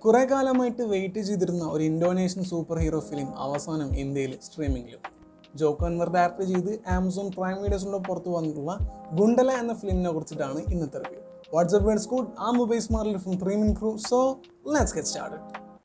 കുറെ കാലമായിട്ട് വെയിറ്റ് ചെയ്തിരുന്ന ഒരു ഇന്തോനേഷ്യൻ സൂപ്പർ ഹീറോ ഫിലിം അവസാനം ഇന്ത്യയിൽ സ്ട്രീമിംഗിലും ജോ കൺവർ ഡയറക്ട് ചെയ്ത് ആമസോൺ പ്രൈം വീഡിയോസിൻ്റെ പുറത്ത് വന്നിട്ടുള്ള ഗുണ്ടല എന്ന ഫിലിമിനെ കുറിച്ചിട്ടാണ് ഇന്നത്തെ റിവ്യൂ വാട്സ്ആപ്പ് വേർഡ്സ് കോഡ് ആ mobile smart from three min crew so let's get started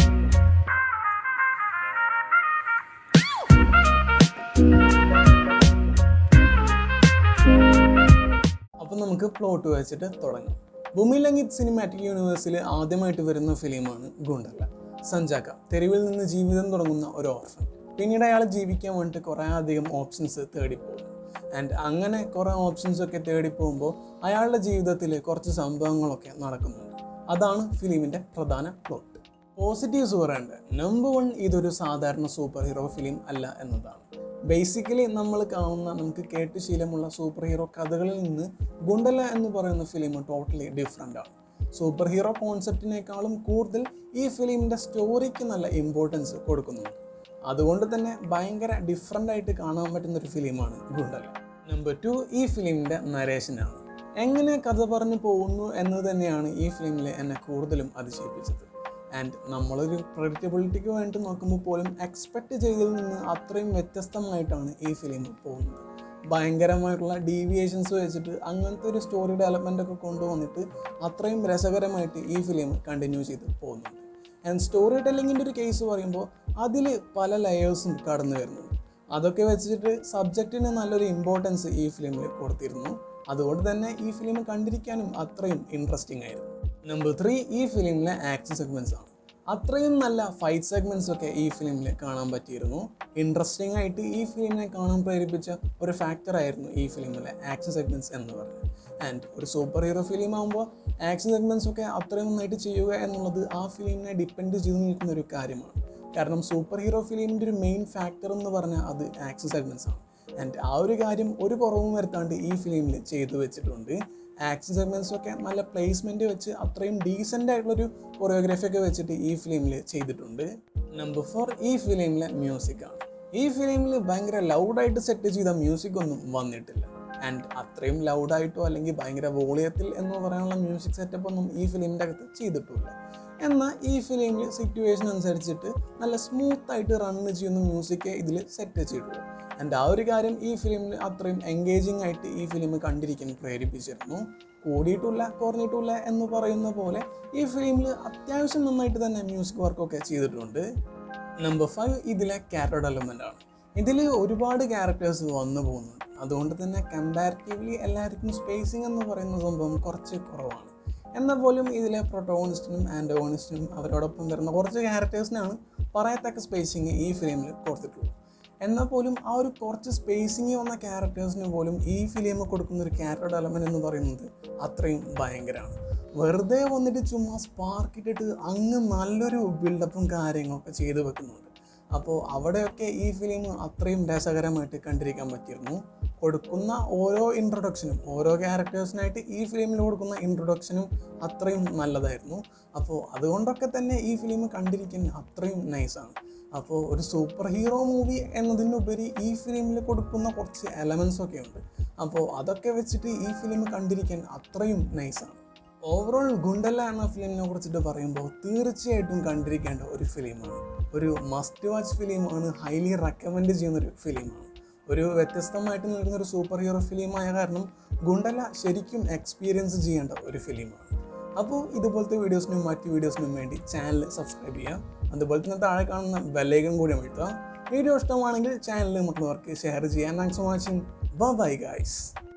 അപ്പം നമുക്ക് പ്ലോട്ട് വെച്ചിട്ട് തുടങ്ങാം ഭൂമി ലംഗിത് സിനിമാറ്റിക് യൂണിവേഴ്സിൽ ആദ്യമായിട്ട് വരുന്ന ഫിലിമാണ് ഗുണ്ടല്ല സഞ്ചാക്ക തെരുവിൽ നിന്ന് ജീവിതം തുടങ്ങുന്ന ഒരു ഓർഫൻ പിന്നീട് അയാൾ ജീവിക്കാൻ വേണ്ടിയിട്ട് കുറേ അധികം ഓപ്ഷൻസ് തേടിപ്പോകുന്നു ആൻഡ് അങ്ങനെ കുറേ ഓപ്ഷൻസ് ഒക്കെ തേടിപ്പോകുമ്പോൾ അയാളുടെ ജീവിതത്തിൽ കുറച്ച് സംഭവങ്ങളൊക്കെ നടക്കുന്നുണ്ട് അതാണ് ഫിലിമിൻ്റെ പ്രധാന പ്ലോട്ട് പോസിറ്റീവ്സ് പറയേണ്ടത് നമ്പർ വൺ ഇതൊരു സാധാരണ സൂപ്പർ ഹീറോ ഫിലിം അല്ല എന്നതാണ് ബേസിക്കലി നമ്മൾ കാണുന്ന നമുക്ക് കേട്ട് ശീലമുള്ള സൂപ്പർ ഹീറോ കഥകളിൽ നിന്ന് ഗുണ്ടല എന്ന് പറയുന്ന ഫിലിം ടോട്ടലി ഡിഫറെൻ്റ് ആണ് സൂപ്പർ ഹീറോ കോൺസെപ്റ്റിനേക്കാളും കൂടുതൽ ഈ ഫിലിമിൻ്റെ സ്റ്റോറിക്ക് നല്ല ഇമ്പോർട്ടൻസ് കൊടുക്കുന്നുണ്ട് അതുകൊണ്ട് തന്നെ ഭയങ്കര ഡിഫറെൻ്റ് ആയിട്ട് കാണാൻ പറ്റുന്ന ഒരു ഫിലിമാണ് ഗുണ്ടല നമ്പർ ടു ഈ ഫിലിമിൻ്റെ നരേഷനാണ് എങ്ങനെ കഥ പറഞ്ഞു പോകുന്നു എന്നത് തന്നെയാണ് ഈ ഫിലിമിൽ എന്നെ കൂടുതലും അതിശയിപ്പിച്ചത് ആൻഡ് നമ്മളൊരു പ്രഡിക്റ്റബിലിറ്റിക്ക് വേണ്ടി നോക്കുമ്പോൾ പോലും എക്സ്പെക്റ്റ് ചെയ്തതിൽ നിന്ന് അത്രയും വ്യത്യസ്തമായിട്ടാണ് ഈ ഫിലിം പോകുന്നത് ഭയങ്കരമായിട്ടുള്ള ഡീവിയേഷൻസ് വെച്ചിട്ട് അങ്ങനത്തെ ഒരു സ്റ്റോറി ഡെവലപ്മെൻ്റ് ഒക്കെ കൊണ്ടുവന്നിട്ട് അത്രയും രസകരമായിട്ട് ഈ ഫിലിം കണ്ടിന്യൂ ചെയ്ത് പോകുന്നുണ്ട് ആൻഡ് സ്റ്റോറി ടെല്ലിങ്ങിൻ്റെ ഒരു കേസ് പറയുമ്പോൾ അതിൽ പല ലെയേഴ്സും കടന്നു വരുന്നുണ്ട് അതൊക്കെ വെച്ചിട്ട് സബ്ജക്റ്റിന് നല്ലൊരു ഇമ്പോർട്ടൻസ് ഈ ഫിലിമിൽ കൊടുത്തിരുന്നു അതുകൊണ്ട് തന്നെ ഈ ഫിലിം കണ്ടിരിക്കാനും അത്രയും ഇൻട്രസ്റ്റിംഗ് ആയിരുന്നു നമ്പർ ത്രീ ഈ ഫിലിമിലെ ആക്ഷൻ സെഗ്മെൻറ്റ്സ് ആണ് അത്രയും നല്ല ഫൈറ്റ് സെഗ്മെൻറ്റ്സ് ഒക്കെ ഈ ഫിലിമിൽ കാണാൻ പറ്റിയിരുന്നു ഇൻട്രസ്റ്റിംഗ് ആയിട്ട് ഈ ഫിലിമിനെ കാണാൻ പ്രേരിപ്പിച്ച ഒരു ഫാക്ടർ ആയിരുന്നു ഈ ഫിലിമിലെ ആക്ഷൻ സെഗ്മെൻറ്റ്സ് എന്ന് പറയുന്നത് ആൻഡ് ഒരു സൂപ്പർ ഹീറോ ഫിലിം ആകുമ്പോൾ ആക്ഷൻ സെഗ്മെൻറ്റ്സ് ഒക്കെ അത്രയും നന്നായിട്ട് ചെയ്യുക എന്നുള്ളത് ആ ഫിലിമിനെ ഡിപ്പെൻഡ് ചെയ്ത് നിൽക്കുന്ന ഒരു കാര്യമാണ് കാരണം സൂപ്പർ ഹീറോ ഫിലിമിൻ്റെ ഒരു മെയിൻ ഫാക്ടർ എന്ന് പറഞ്ഞാൽ അത് ആക്ഷൻ സെഗ്മെൻറ്റ്സ് ആണ് ആൻഡ് ആ ഒരു കാര്യം ഒരു കുറവും വരുത്താണ്ട് ഈ ഫിലിമിൽ ചെയ്തു വെച്ചിട്ടുണ്ട് ആക്ഷൻ സെഗ്മെൻറ്റ്സ് ഒക്കെ നല്ല പ്ലേസ്മെൻറ്റ് വെച്ച് അത്രയും ഡീസൻ്റ് ആയിട്ടുള്ളൊരു കൊറിയോഗ്രാഫി ഒക്കെ വെച്ചിട്ട് ഈ ഫിലിമിൽ ചെയ്തിട്ടുണ്ട് നമ്പർ ഫോർ ഈ ഫിലിമിലെ മ്യൂസിക്കാണ് ഈ ഫിലിമിൽ ഭയങ്കര ലൗഡായിട്ട് സെറ്റ് ചെയ്ത മ്യൂസിക് ഒന്നും വന്നിട്ടില്ല ആൻഡ് അത്രയും ലൗഡായിട്ടോ അല്ലെങ്കിൽ ഭയങ്കര വോളിയത്തിൽ എന്ന് പറയാനുള്ള മ്യൂസിക് സെറ്റപ്പ് ഒന്നും ഈ ഫിലിമിൻ്റെ അകത്ത് ചെയ്തിട്ടില്ല എന്നാൽ ഈ ഫിലിമിൽ സിറ്റുവേഷൻ അനുസരിച്ചിട്ട് നല്ല സ്മൂത്തായിട്ട് റണ്ണ് ചെയ്യുന്ന മ്യൂസിക് ഇതിൽ സെറ്റ് ചെയ്തിട്ടുള്ളൂ ആൻഡ് ആ ഒരു കാര്യം ഈ ഫിലിമിൽ അത്രയും എൻഗേജിങ് ആയിട്ട് ഈ ഫിലിം കണ്ടിരിക്കാൻ പ്രേരിപ്പിച്ചിരുന്നു കൂടിയിട്ടില്ല കുറഞ്ഞിട്ടില്ല എന്ന് പറയുന്ന പോലെ ഈ ഫിലിമിൽ അത്യാവശ്യം നന്നായിട്ട് തന്നെ മ്യൂസിക് വർക്കൊക്കെ ചെയ്തിട്ടുണ്ട് നമ്പർ ഫൈവ് ഇതിലെ ക്യാരക്ടർ ഡെവലപ്മെൻ്റ് ആണ് ഇതിൽ ഒരുപാട് ക്യാരക്ടേഴ്സ് വന്നു പോകുന്നുണ്ട് അതുകൊണ്ട് തന്നെ കമ്പാരിറ്റീവ്ലി എല്ലാവർക്കും സ്പേസിംഗ് എന്ന് പറയുന്ന സംഭവം കുറച്ച് കുറവാണ് എന്നാൽ പോലും ഇതിലെ പ്രൊട്ടോണിസ്റ്റിനും ആൻറ്റോണിസ്റ്റിനും അവരോടൊപ്പം വരുന്ന കുറച്ച് ക്യാരക്ടേഴ്സിനാണ് പറയത്തക്ക സ്പേസിങ് ഈ ഫിലിമിൽ കൊടുത്തിട്ടുള്ളത് എന്നാൽ പോലും ആ ഒരു കുറച്ച് സ്പേസിങ് വന്ന ക്യാരക്ടേഴ്സിന് പോലും ഈ ഫിലിം കൊടുക്കുന്ന ഒരു ക്യാരക്ടർ ഡെവലപ്മെൻറ്റ് എന്ന് പറയുന്നത് അത്രയും ഭയങ്കരമാണ് വെറുതെ വന്നിട്ട് ചുമ്മാ സ്പാർക്ക് ഇട്ടിട്ട് അങ്ങ് നല്ലൊരു ബിൽഡപ്പും കാര്യങ്ങളൊക്കെ ചെയ്തു വെക്കുന്നുണ്ട് അപ്പോൾ അവിടെയൊക്കെ ഈ ഫിലിം അത്രയും രസകരമായിട്ട് കണ്ടിരിക്കാൻ പറ്റിയിരുന്നു കൊടുക്കുന്ന ഓരോ ഇൻട്രൊഡക്ഷനും ഓരോ ക്യാരക്ടേഴ്സിനായിട്ട് ഈ ഫിലിമിൽ കൊടുക്കുന്ന ഇൻട്രൊഡക്ഷനും അത്രയും നല്ലതായിരുന്നു അപ്പോൾ അതുകൊണ്ടൊക്കെ തന്നെ ഈ ഫിലിം കണ്ടിരിക്കാൻ അത്രയും നൈസാണ് അപ്പോൾ ഒരു സൂപ്പർ ഹീറോ മൂവി എന്നതിനുപരി ഈ ഫിലിമിൽ കൊടുക്കുന്ന കുറച്ച് എലമെൻസ് ഒക്കെ ഉണ്ട് അപ്പോൾ അതൊക്കെ വെച്ചിട്ട് ഈ ഫിലിം കണ്ടിരിക്കാൻ അത്രയും നൈസാണ് ഓവറോൾ ഗുണ്ടല്ല എന്ന ഫിലിമിനെ കുറിച്ചിട്ട് പറയുമ്പോൾ തീർച്ചയായിട്ടും കണ്ടിരിക്കേണ്ട ഒരു ഫിലിമാണ് ഒരു മസ്റ്റ് വാച്ച് ഫിലിമാണ് ഹൈലി റെക്കമെൻഡ് ചെയ്യുന്ന ഒരു ഫിലിമാണ് ഒരു വ്യത്യസ്തമായിട്ട് നിൽക്കുന്ന ഒരു സൂപ്പർ ഹീറോ ഫിലിമായ കാരണം ഗുണ്ടല ശരിക്കും എക്സ്പീരിയൻസ് ചെയ്യേണ്ട ഒരു ഫിലിമാണ് അപ്പോൾ ഇതുപോലത്തെ വീഡിയോസിനും മറ്റ് വീഡിയോസിനും വേണ്ടി ചാനൽ സബ്സ്ക്രൈബ് ചെയ്യാം അതുപോലെ തന്നെ താഴെ കാണുന്ന ബെല്ലൈക്കൺ കൂടി അമഴ്ത്തുക വീഡിയോ ഇഷ്ടമാണെങ്കിൽ ചാനൽ മറ്റുള്ളവർക്ക് ഷെയർ ചെയ്യാൻ thanks for watching bye guys